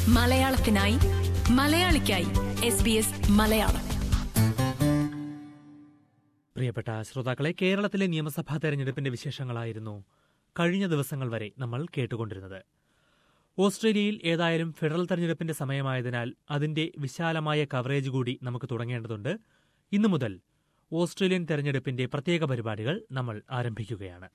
മലയാളത്തിനായി മലയാളിക്കായി S B S Malayalam പ്രിയപ്പെട്ട ശ്രോതാക്കളെ കേരളത്തിലെ നിയമസഭാ തെരഞ്ഞെടുപ്പിന്റെ വിശേഷങ്ങളായിരുന്നു കഴിഞ്ഞ ദിവസങ്ങൾ വരെ നമ്മൾ കേട്ടുകൊണ്ടിരുന്നത് ഓസ്ട്രേലിയയിൽ ഏതായാലും ഫെഡറൽ തെരഞ്ഞെടുപ്പിന്റെ സമയമായതിനാൽ അതിന്റെ വിശാലമായ കവറേജ് കൂടി നമുക്ക് തുടങ്ങേണ്ടതുണ്ട് ഇന്നു മുതൽ ഓസ്ട്രേലിയൻ തെരഞ്ഞെടുപ്പിന്റെ പ്രത്യേക പരിപാടികൾ നമ്മൾ ആരംഭിക്കുകയാണ്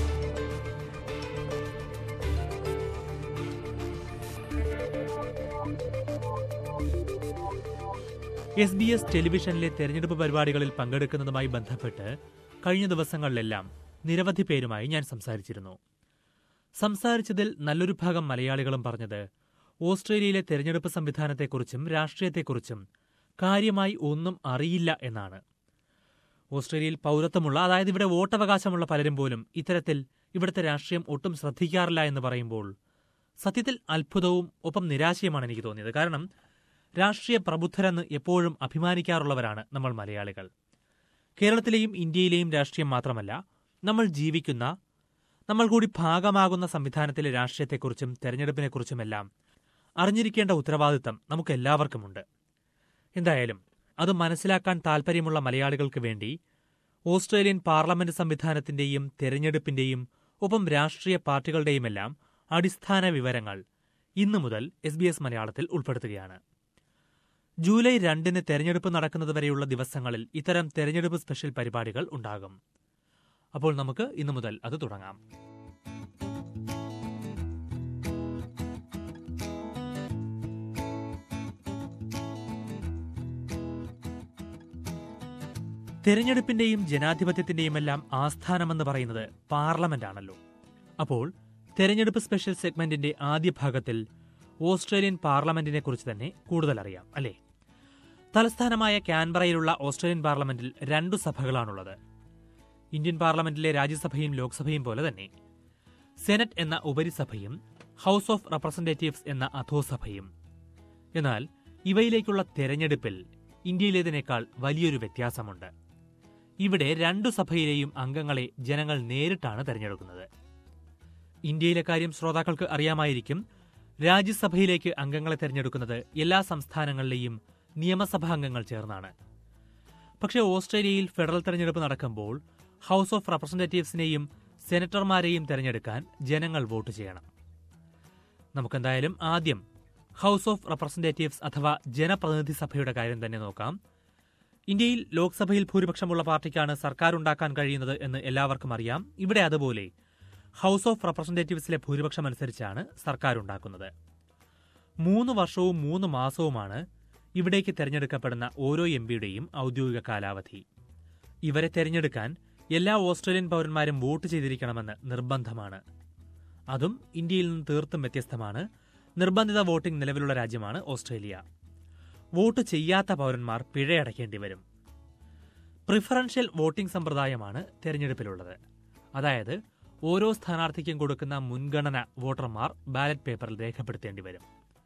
എസ് ബി എസ് ടെലിവിഷനിലെ തെരഞ്ഞെടുപ്പ് പരിപാടികളിൽ പങ്കെടുക്കുന്നതുമായി ബന്ധപ്പെട്ട് കഴിഞ്ഞ ദിവസങ്ങളിലെല്ലാം നിരവധി പേരുമായി ഞാൻ സംസാരിച്ചിരുന്നു സംസാരിച്ചതിൽ നല്ലൊരു ഭാഗം മലയാളികളും പറഞ്ഞത് ഓസ്ട്രേലിയയിലെ തെരഞ്ഞെടുപ്പ് സംവിധാനത്തെക്കുറിച്ചും രാഷ്ട്രീയത്തെക്കുറിച്ചും കാര്യമായി ഒന്നും അറിയില്ല എന്നാണ് ഓസ്ട്രേലിയയിൽ പൗരത്വമുള്ള അതായത് ഇവിടെ വോട്ടവകാശമുള്ള പലരും പോലും ഇത്തരത്തിൽ ഇവിടുത്തെ രാഷ്ട്രീയം ഒട്ടും ശ്രദ്ധിക്കാറില്ല എന്ന് പറയുമ്പോൾ സത്യത്തിൽ അത്ഭുതവും ഒപ്പം നിരാശയുമാണ് എനിക്ക് തോന്നിയത് കാരണം രാഷ്ട്രീയ പ്രബുദ്ധരെന്ന് എപ്പോഴും അഭിമാനിക്കാറുള്ളവരാണ് നമ്മൾ മലയാളികൾ കേരളത്തിലെയും ഇന്ത്യയിലെയും രാഷ്ട്രീയം മാത്രമല്ല നമ്മൾ ജീവിക്കുന്ന നമ്മൾ കൂടി ഭാഗമാകുന്ന സംവിധാനത്തിലെ രാഷ്ട്രീയത്തെക്കുറിച്ചും തെരഞ്ഞെടുപ്പിനെക്കുറിച്ചുമെല്ലാം അറിഞ്ഞിരിക്കേണ്ട ഉത്തരവാദിത്തം നമുക്കെല്ലാവർക്കുമുണ്ട് എന്തായാലും അത് മനസ്സിലാക്കാൻ താൽപ്പര്യമുള്ള മലയാളികൾക്ക് വേണ്ടി ഓസ്ട്രേലിയൻ പാർലമെന്റ് സംവിധാനത്തിന്റെയും തെരഞ്ഞെടുപ്പിന്റെയും ഒപ്പം രാഷ്ട്രീയ പാർട്ടികളുടെയുമെല്ലാം അടിസ്ഥാന വിവരങ്ങൾ ഇന്നു മുതൽ എസ് ബി എസ് മലയാളത്തിൽ ഉൾപ്പെടുത്തുകയാണ് ജൂലൈ രണ്ടിന് തെരഞ്ഞെടുപ്പ് നടക്കുന്നതുവരെയുള്ള ദിവസങ്ങളിൽ ഇത്തരം തെരഞ്ഞെടുപ്പ് സ്പെഷ്യൽ പരിപാടികൾ ഉണ്ടാകും അപ്പോൾ നമുക്ക് ഇന്നു മുതൽ അത് തുടങ്ങാം തെരഞ്ഞെടുപ്പിന്റെയും ജനാധിപത്യത്തിന്റെയും എല്ലാം ആസ്ഥാനമെന്ന് പറയുന്നത് പാർലമെന്റാണല്ലോ അപ്പോൾ തെരഞ്ഞെടുപ്പ് സ്പെഷ്യൽ സെഗ്മെന്റിന്റെ ആദ്യ ഭാഗത്തിൽ ഓസ്ട്രേലിയൻ പാർലമെന്റിനെ കുറിച്ച് തന്നെ കൂടുതൽ അറിയാം അല്ലേ തലസ്ഥാനമായ കാൻബറയിലുള്ള ഓസ്ട്രേലിയൻ പാർലമെന്റിൽ രണ്ടു സഭകളാണുള്ളത് ഇന്ത്യൻ പാർലമെന്റിലെ രാജ്യസഭയും ലോക്സഭയും പോലെ തന്നെ സെനറ്റ് എന്ന ഉപരിസഭയും ഹൌസ് ഓഫ് റെപ്രസെന്റേറ്റീവ്സ് എന്ന അധോസഭയും എന്നാൽ ഇവയിലേക്കുള്ള തെരഞ്ഞെടുപ്പിൽ ഇന്ത്യയിലേതിനേക്കാൾ വലിയൊരു വ്യത്യാസമുണ്ട് ഇവിടെ രണ്ടു സഭയിലെയും അംഗങ്ങളെ ജനങ്ങൾ നേരിട്ടാണ് തെരഞ്ഞെടുക്കുന്നത് ഇന്ത്യയിലെ കാര്യം ശ്രോതാക്കൾക്ക് അറിയാമായിരിക്കും രാജ്യസഭയിലേക്ക് അംഗങ്ങളെ തെരഞ്ഞെടുക്കുന്നത് എല്ലാ സംസ്ഥാനങ്ങളിലെയും നിയമസഭാ അംഗങ്ങൾ ചേർന്നാണ് പക്ഷേ ഓസ്ട്രേലിയയിൽ ഫെഡറൽ തെരഞ്ഞെടുപ്പ് നടക്കുമ്പോൾ ഹൌസ് ഓഫ് റെപ്രസെന്റേറ്റീവ്സിനെയും സെനറ്റർമാരെയും തെരഞ്ഞെടുക്കാൻ ജനങ്ങൾ വോട്ട് ചെയ്യണം നമുക്കെന്തായാലും ആദ്യം ഹൌസ് ഓഫ് റെപ്രസെന്റേറ്റീവ്സ് അഥവാ ജനപ്രതിനിധി സഭയുടെ കാര്യം തന്നെ നോക്കാം ഇന്ത്യയിൽ ലോക്സഭയിൽ ഭൂരിപക്ഷമുള്ള പാർട്ടിക്കാണ് സർക്കാർ ഉണ്ടാക്കാൻ കഴിയുന്നത് എന്ന് എല്ലാവർക്കും അറിയാം ഇവിടെ അതുപോലെ ഹൌസ് ഓഫ് റെപ്രസെന്റേറ്റീവ്സിലെ ഭൂരിപക്ഷം അനുസരിച്ചാണ് സർക്കാർ ഉണ്ടാക്കുന്നത് മൂന്ന് വർഷവും മൂന്ന് മാസവുമാണ് ഇവിടേക്ക് തെരഞ്ഞെടുക്കപ്പെടുന്ന ഓരോ എം പിയുടെയും ഔദ്യോഗിക കാലാവധി ഇവരെ തെരഞ്ഞെടുക്കാൻ എല്ലാ ഓസ്ട്രേലിയൻ പൗരന്മാരും വോട്ട് ചെയ്തിരിക്കണമെന്ന് നിർബന്ധമാണ് അതും ഇന്ത്യയിൽ നിന്ന് തീർത്തും വ്യത്യസ്തമാണ് നിർബന്ധിത വോട്ടിംഗ് നിലവിലുള്ള രാജ്യമാണ് ഓസ്ട്രേലിയ വോട്ട് ചെയ്യാത്ത പൗരന്മാർ പിഴയടയ്ക്കേണ്ടി വരും പ്രിഫറൻഷ്യൽ വോട്ടിംഗ് സമ്പ്രദായമാണ് തെരഞ്ഞെടുപ്പിലുള്ളത് അതായത് ഓരോ സ്ഥാനാർത്ഥിക്കും കൊടുക്കുന്ന മുൻഗണന വോട്ടർമാർ ബാലറ്റ് പേപ്പറിൽ രേഖപ്പെടുത്തേണ്ടി വരും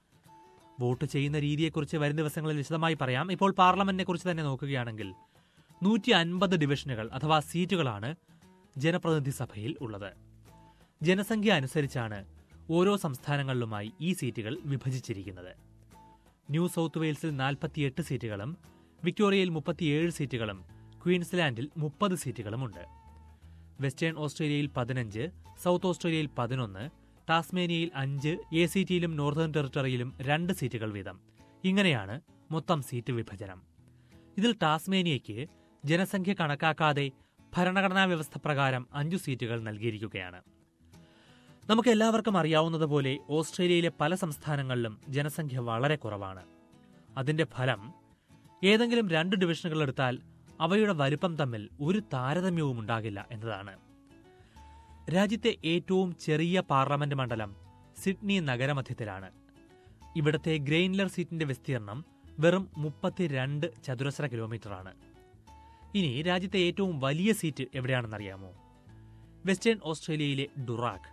വോട്ട് ചെയ്യുന്ന രീതിയെക്കുറിച്ച് വരും ദിവസങ്ങളിൽ വിശദമായി പറയാം ഇപ്പോൾ പാർലമെന്റിനെ കുറിച്ച് തന്നെ നോക്കുകയാണെങ്കിൽ നൂറ്റി അൻപത് ഡിവിഷനുകൾ അഥവാ സീറ്റുകളാണ് ജനപ്രതിനിധി സഭയിൽ ഉള്ളത് ജനസംഖ്യ അനുസരിച്ചാണ് ഓരോ സംസ്ഥാനങ്ങളിലുമായി ഈ സീറ്റുകൾ വിഭജിച്ചിരിക്കുന്നത് ന്യൂ സൗത്ത് വെയിൽസിൽ നാൽപ്പത്തിയെട്ട് സീറ്റുകളും വിക്ടോറിയയിൽ മുപ്പത്തിയേഴ് സീറ്റുകളും ക്വീൻസ്ലാൻഡിൽ മുപ്പത് സീറ്റുകളുമുണ്ട് വെസ്റ്റേൺ ഓസ്ട്രേലിയയിൽ പതിനഞ്ച് സൗത്ത് ഓസ്ട്രേലിയയിൽ പതിനൊന്ന് ടാസ്മേനിയയിൽ അഞ്ച് എ സി ടിയിലും നോർത്തേൺ ടെറിട്ടറിയിലും രണ്ട് സീറ്റുകൾ വീതം ഇങ്ങനെയാണ് മൊത്തം സീറ്റ് വിഭജനം ഇതിൽ ടാസ്മേനിയയ്ക്ക് ജനസംഖ്യ കണക്കാക്കാതെ ഭരണഘടനാ വ്യവസ്ഥ പ്രകാരം അഞ്ചു സീറ്റുകൾ നൽകിയിരിക്കുകയാണ് നമുക്ക് എല്ലാവർക്കും അറിയാവുന്നതുപോലെ ഓസ്ട്രേലിയയിലെ പല സംസ്ഥാനങ്ങളിലും ജനസംഖ്യ വളരെ കുറവാണ് അതിന്റെ ഫലം ഏതെങ്കിലും രണ്ട് ഡിവിഷനുകൾ എടുത്താൽ അവയുടെ വലുപ്പം തമ്മിൽ ഒരു താരതമ്യവും ഉണ്ടാകില്ല എന്നതാണ് രാജ്യത്തെ ഏറ്റവും ചെറിയ പാർലമെന്റ് മണ്ഡലം സിഡ്നി നഗരമധ്യത്തിലാണ് ഇവിടത്തെ ഗ്രെയിൻലർ സീറ്റിന്റെ വിസ്തീർണം വെറും മുപ്പത്തിരണ്ട് ചതുരശ്ര കിലോമീറ്ററാണ് ഇനി രാജ്യത്തെ ഏറ്റവും വലിയ സീറ്റ് എവിടെയാണെന്നറിയാമോ വെസ്റ്റേൺ ഓസ്ട്രേലിയയിലെ ഡുറാക്ക്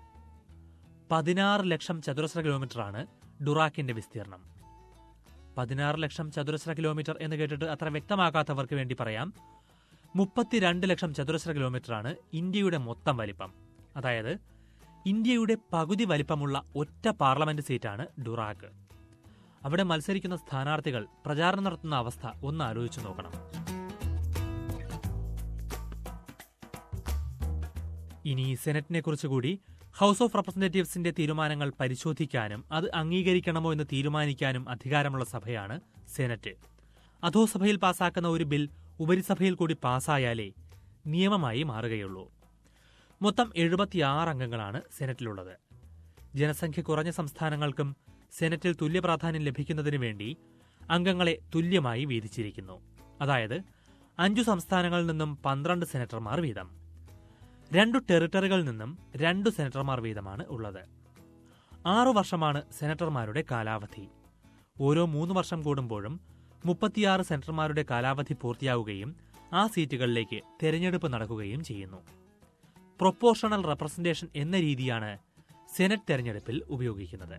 പതിനാറ് ലക്ഷം ചതുരശ്ര കിലോമീറ്ററാണ് ഡുറാക്കിന്റെ വിസ്തീർണം പതിനാറ് ലക്ഷം ചതുരശ്ര കിലോമീറ്റർ എന്ന് കേട്ടിട്ട് അത്ര വ്യക്തമാകാത്തവർക്ക് വേണ്ടി പറയാം മുപ്പത്തിരണ്ട് ലക്ഷം ചതുരശ്ര കിലോമീറ്ററാണ് ഇന്ത്യയുടെ മൊത്തം വലിപ്പം അതായത് ഇന്ത്യയുടെ പകുതി വലിപ്പമുള്ള ഒറ്റ പാർലമെന്റ് സീറ്റാണ് ഡുറാക്ക് അവിടെ മത്സരിക്കുന്ന സ്ഥാനാർത്ഥികൾ പ്രചാരണം നടത്തുന്ന അവസ്ഥ ഒന്ന് ആലോചിച്ചു നോക്കണം ഇനി സെനറ്റിനെ കുറിച്ച് കൂടി ഹൌസ് ഓഫ് റെപ്രസെന്റേറ്റീവ്സിന്റെ തീരുമാനങ്ങൾ പരിശോധിക്കാനും അത് അംഗീകരിക്കണമോ എന്ന് തീരുമാനിക്കാനും അധികാരമുള്ള സഭയാണ് സെനറ്റ് അധോസഭയിൽ പാസാക്കുന്ന ഒരു ബിൽ ഉപരിസഭയിൽ കൂടി പാസ്സായാലേ നിയമമായി മാറുകയുള്ളൂ മൊത്തം എഴുപത്തിയാറ് അംഗങ്ങളാണ് സെനറ്റിലുള്ളത് ജനസംഖ്യ കുറഞ്ഞ സംസ്ഥാനങ്ങൾക്കും സെനറ്റിൽ തുല്യ പ്രാധാന്യം ലഭിക്കുന്നതിനു വേണ്ടി അംഗങ്ങളെ തുല്യമായി വീതിച്ചിരിക്കുന്നു അതായത് അഞ്ചു സംസ്ഥാനങ്ങളിൽ നിന്നും പന്ത്രണ്ട് സെനറ്റർമാർ വീതം രണ്ടു ടെറിട്ടറികളിൽ നിന്നും രണ്ടു സെനറ്റർമാർ വീതമാണ് ഉള്ളത് ആറു വർഷമാണ് സെനറ്റർമാരുടെ കാലാവധി ഓരോ മൂന്ന് വർഷം കൂടുമ്പോഴും മുപ്പത്തിയാറ് സെനറ്റർമാരുടെ കാലാവധി പൂർത്തിയാവുകയും ആ സീറ്റുകളിലേക്ക് തെരഞ്ഞെടുപ്പ് നടക്കുകയും ചെയ്യുന്നു പ്രൊപ്പോർഷണൽ റെപ്രസെന്റേഷൻ എന്ന രീതിയാണ് സെനറ്റ് തെരഞ്ഞെടുപ്പിൽ ഉപയോഗിക്കുന്നത്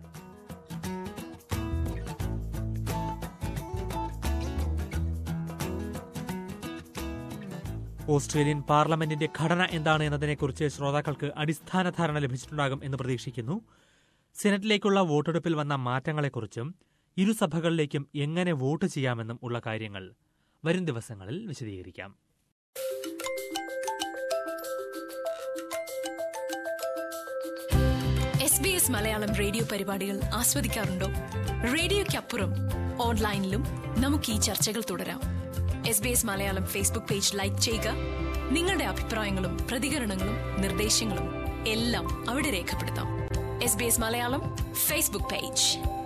ഓസ്ട്രേലിയൻ പാർലമെന്റിന്റെ ഘടന എന്താണ് എന്നതിനെക്കുറിച്ച് ശ്രോതാക്കൾക്ക് അടിസ്ഥാന ധാരണ ലഭിച്ചിട്ടുണ്ടാകും എന്ന് പ്രതീക്ഷിക്കുന്നു സെനറ്റിലേക്കുള്ള വോട്ടെടുപ്പിൽ വന്ന മാറ്റങ്ങളെക്കുറിച്ചും ഇരുസഭകളിലേക്കും എങ്ങനെ വോട്ട് ചെയ്യാമെന്നും ഉള്ള കാര്യങ്ങൾ വരും ദിവസങ്ങളിൽ വിശദീകരിക്കാം S B S Malayalam radio പരിപാടികൾ ആസ്വദിക്കാറുണ്ടോ റേഡിയോയ്ക്കപ്പുറം ഓൺലൈനിലും നമുക്ക് ഈ ചർച്ചകൾ തുടരാം S B S Malayalam Facebook page like ചെയ്യുക നിങ്ങളുടെ അഭിപ്രായങ്ങളും പ്രതികരണങ്ങളും നിർദ്ദേശങ്ങളും എല്ലാം അവിടെ രേഖപ്പെടുത്താം S B S Malayalam Facebook page